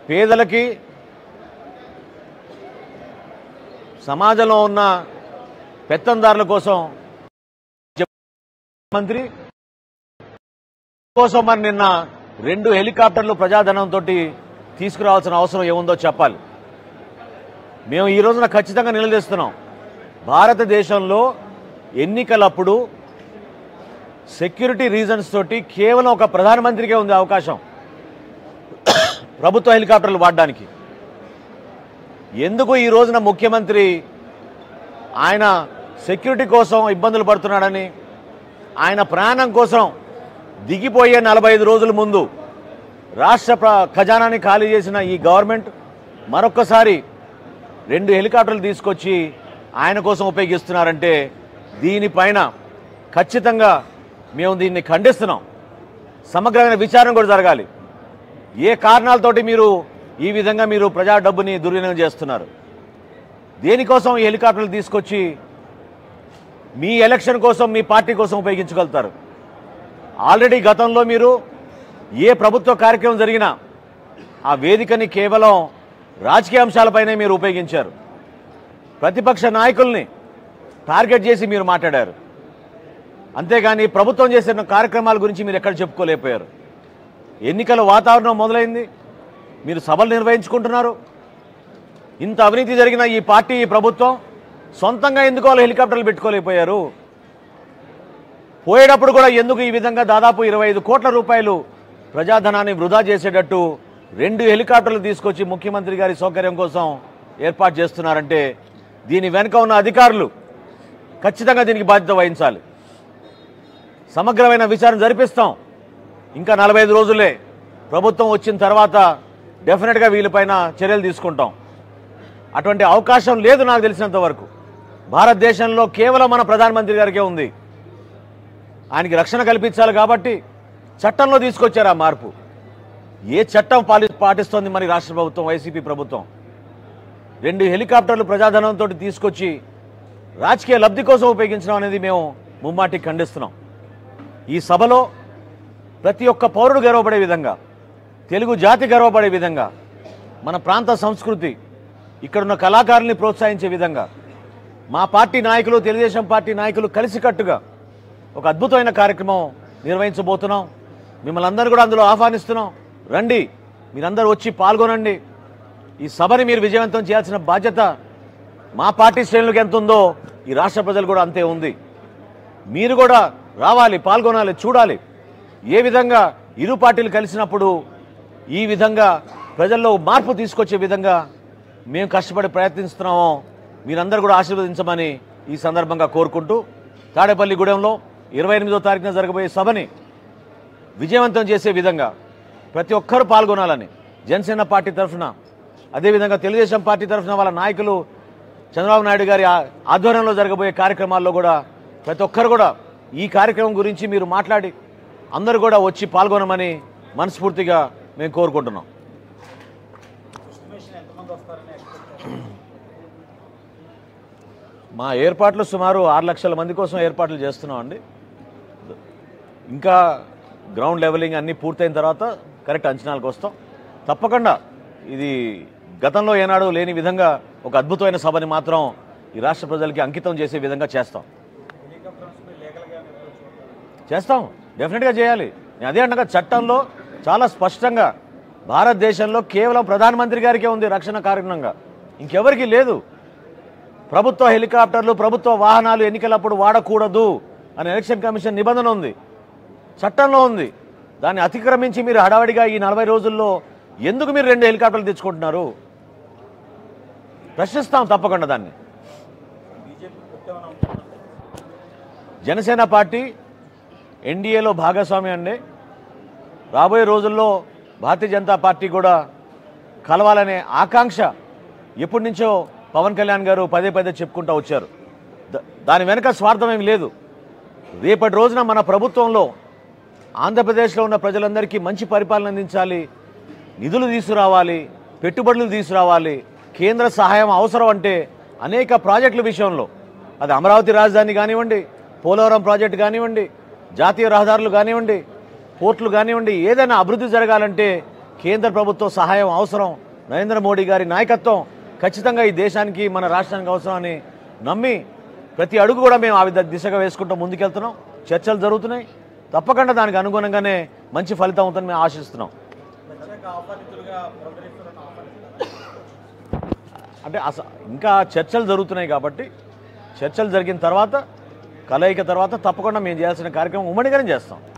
పేదలకి సమాజంలో ఉన్న పెత్తందారుల కోసం మంత్రి కోసం మరి నిన్న రెండు హెలికాప్టర్లు ప్రజాధనంతో తీసుకురావాల్సిన అవసరం ఏముందో చెప్పాలి మేము ఈ రోజున ఖచ్చితంగా నిలదీస్తున్నాం భారతదేశంలో ఎన్నికలప్పుడు సెక్యూరిటీ రీజన్స్ తోటి కేవలం ఒక ప్రధానమంత్రికే ఉంది అవకాశం ప్రభుత్వ హెలికాప్టర్లు వాడడానికి ఎందుకు ఈ రోజున ముఖ్యమంత్రి ఆయన సెక్యూరిటీ కోసం ఇబ్బందులు పడుతున్నాడని ఆయన ప్రాణం కోసం దిగిపోయే నలభై ఐదు రోజుల ముందు రాష్ట్ర ప్ర- ఖజానాని ఖాళీ చేసిన ఈ గవర్నమెంట్ మరొక్కసారి రెండు హెలికాప్టర్లు తీసుకొచ్చి ఆయన కోసం ఉపయోగిస్తున్నారంటే దీనిపైన ఖచ్చితంగా మేము దీన్ని ఖండిస్తున్నాం సమగ్రమైన విచారణ కూడా జరగాలి ఏ కారణాలతోటి మీరు ఈ విధంగా మీరు ప్రజా డబ్బుని దుర్వినియోగం చేస్తున్నారు దేనికోసం ఈ హెలికాప్టర్లు తీసుకొచ్చి మీ ఎలక్షన్ కోసం మీ పార్టీ కోసం ఉపయోగించగలుగుతారు ఆల్రెడీ గతంలో మీరు ఏ ప్రభుత్వ కార్యక్రమం జరిగినా ఆ వేదికని కేవలం రాజకీయ అంశాలపైనే మీరు ఉపయోగించారు ప్రతిపక్ష నాయకుల్ని టార్గెట్ చేసి మీరు మాట్లాడారు అంతేగాని ప్రభుత్వం చేసిన కార్యక్రమాల గురించి మీరు ఎక్కడ చెప్పుకోలేకపోయారు ఎన్నికల వాతావరణం మొదలైంది మీరు సభలు నిర్వహించుకుంటున్నారు ఇంత అవినీతి జరిగిన ఈ పార్టీ ఈ ప్రభుత్వం సొంతంగా ఎందుకు వాళ్ళు హెలికాప్టర్లు పెట్టుకోలేకపోయారు పోయేటప్పుడు కూడా ఎందుకు ఈ విధంగా దాదాపు ఇరవై ఐదు కోట్ల రూపాయలు ప్రజాధనాన్ని వృధా చేసేటట్టు రెండు హెలికాప్టర్లు తీసుకొచ్చి ముఖ్యమంత్రి గారి సౌకర్యం కోసం ఏర్పాటు చేస్తున్నారంటే దీని వెనుక ఉన్న అధికారులు ఖచ్చితంగా దీనికి బాధ్యత వహించాలి సమగ్రమైన విచారణ జరిపిస్తాం ఇంకా నలభై ఐదు రోజులే ప్రభుత్వం వచ్చిన తర్వాత డెఫినెట్గా వీళ్ళపైన చర్యలు తీసుకుంటాం అటువంటి అవకాశం లేదు నాకు తెలిసినంత వరకు భారతదేశంలో కేవలం మన ప్రధానమంత్రి గారికే ఉంది ఆయనకి రక్షణ కల్పించాలి కాబట్టి చట్టంలో తీసుకొచ్చారు ఆ మార్పు ఏ చట్టం పాలి పాటిస్తోంది మరి రాష్ట్ర ప్రభుత్వం వైసీపీ ప్రభుత్వం రెండు హెలికాప్టర్లు ప్రజాధనంతో తీసుకొచ్చి రాజకీయ లబ్ధి కోసం ఉపయోగించడం అనేది మేము ముమ్మాటికి ఖండిస్తున్నాం ఈ సభలో ప్రతి ఒక్క పౌరుడు గర్వపడే విధంగా తెలుగు జాతి గర్వపడే విధంగా మన ప్రాంత సంస్కృతి ఇక్కడున్న కళాకారుల్ని ప్రోత్సహించే విధంగా మా పార్టీ నాయకులు తెలుగుదేశం పార్టీ నాయకులు కలిసికట్టుగా ఒక అద్భుతమైన కార్యక్రమం నిర్వహించబోతున్నాం మిమ్మల్ని అందరూ కూడా అందులో ఆహ్వానిస్తున్నాం రండి మీరందరూ వచ్చి పాల్గొనండి ఈ సభని మీరు విజయవంతం చేయాల్సిన బాధ్యత మా పార్టీ శ్రేణులకు ఎంత ఉందో ఈ రాష్ట్ర ప్రజలు కూడా అంతే ఉంది మీరు కూడా రావాలి పాల్గొనాలి చూడాలి ఏ విధంగా ఇరు పార్టీలు కలిసినప్పుడు ఈ విధంగా ప్రజల్లో మార్పు తీసుకొచ్చే విధంగా మేము కష్టపడి ప్రయత్నిస్తున్నామో మీరందరూ కూడా ఆశీర్వదించమని ఈ సందర్భంగా కోరుకుంటూ తాడేపల్లిగూడెంలో ఇరవై ఎనిమిదో తారీఖున జరగబోయే సభని విజయవంతం చేసే విధంగా ప్రతి ఒక్కరూ పాల్గొనాలని జనసేన పార్టీ తరఫున అదేవిధంగా తెలుగుదేశం పార్టీ తరఫున వాళ్ళ నాయకులు చంద్రబాబు నాయుడు గారి ఆ- ఆధ్వర్యంలో జరగబోయే కార్యక్రమాల్లో కూడా ప్రతి ఒక్కరు కూడా ఈ కార్యక్రమం గురించి మీరు మాట్లాడి అందరూ కూడా వచ్చి పాల్గొనమని మనస్ఫూర్తిగా మేము కోరుకుంటున్నాం మా ఏర్పాట్లు సుమారు ఆరు లక్షల మంది కోసం ఏర్పాట్లు చేస్తున్నాం అండి ఇంకా గ్రౌండ్ లెవెలింగ్ అన్నీ పూర్తయిన తర్వాత కరెక్ట్ అంచనాలకు వస్తాం తప్పకుండా ఇది గతంలో ఏనాడు లేని విధంగా ఒక అద్భుతమైన సభని మాత్రం ఈ రాష్ట్ర ప్రజలకి అంకితం చేసే విధంగా చేస్తాం చేస్తాం డెఫినెట్గా చేయాలి నేను అదే అంటగా చట్టంలో చాలా స్పష్టంగా భారతదేశంలో కేవలం ప్రధానమంత్రి గారికే ఉంది రక్షణ కారణంగా ఇంకెవరికి లేదు ప్రభుత్వ హెలికాప్టర్లు ప్రభుత్వ వాహనాలు ఎన్నికలప్పుడు వాడకూడదు అని ఎలక్షన్ కమిషన్ నిబంధన ఉంది చట్టంలో ఉంది దాన్ని అతిక్రమించి మీరు హడావడిగా ఈ నలభై రోజుల్లో ఎందుకు మీరు రెండు హెలికాప్టర్లు తెచ్చుకుంటున్నారు ప్రశ్నిస్తాం తప్పకుండా దాన్ని జనసేన పార్టీ ఎన్డీఏలో భాగస్వామి అండి రాబోయే రోజుల్లో భారతీయ జనతా పార్టీ కూడా కలవాలనే ఆకాంక్ష ఎప్పటి నుంచో పవన్ కళ్యాణ్ గారు పదే పదే చెప్పుకుంటూ వచ్చారు ద- దాని వెనక స్వార్థం ఏమి లేదు రేపటి రోజున మన ప్రభుత్వంలో ఆంధ్రప్రదేశ్లో ఉన్న ప్రజలందరికీ మంచి పరిపాలన అందించాలి నిధులు తీసుకురావాలి పెట్టుబడులు తీసుకురావాలి కేంద్ర సహాయం అవసరం అంటే అనేక ప్రాజెక్టుల విషయంలో అది అమరావతి రాజధాని కానివ్వండి పోలవరం ప్రాజెక్టు కానివ్వండి జాతీయ రహదారులు కానివ్వండి పోర్టులు కానివ్వండి ఏదైనా అభివృద్ధి జరగాలంటే కేంద్ర ప్రభుత్వ సహాయం అవసరం నరేంద్ర మోడీ గారి నాయకత్వం ఖచ్చితంగా ఈ దేశానికి మన రాష్ట్రానికి అవసరం అని నమ్మి ప్రతి అడుగు కూడా మేము ఆ విధ దిశగా వేసుకుంటూ ముందుకెళ్తున్నాం చర్చలు జరుగుతున్నాయి తప్పకుండా దానికి అనుగుణంగానే మంచి ఫలితం అవుతుందని మేము ఆశిస్తున్నాం ప్రత్యేక ఆహ్వానితులుగా ప్రకటిస్తున్న ఆహ్వానితులు అంటే అస ఇంకా చర్చలు జరుగుతున్నాయి కాబట్టి చర్చలు జరిగిన తర్వాత కలయిక తర్వాత తప్పకుండా మేము చేయాల్సిన కార్యక్రమం ఉమ్మడిగానే చేస్తాం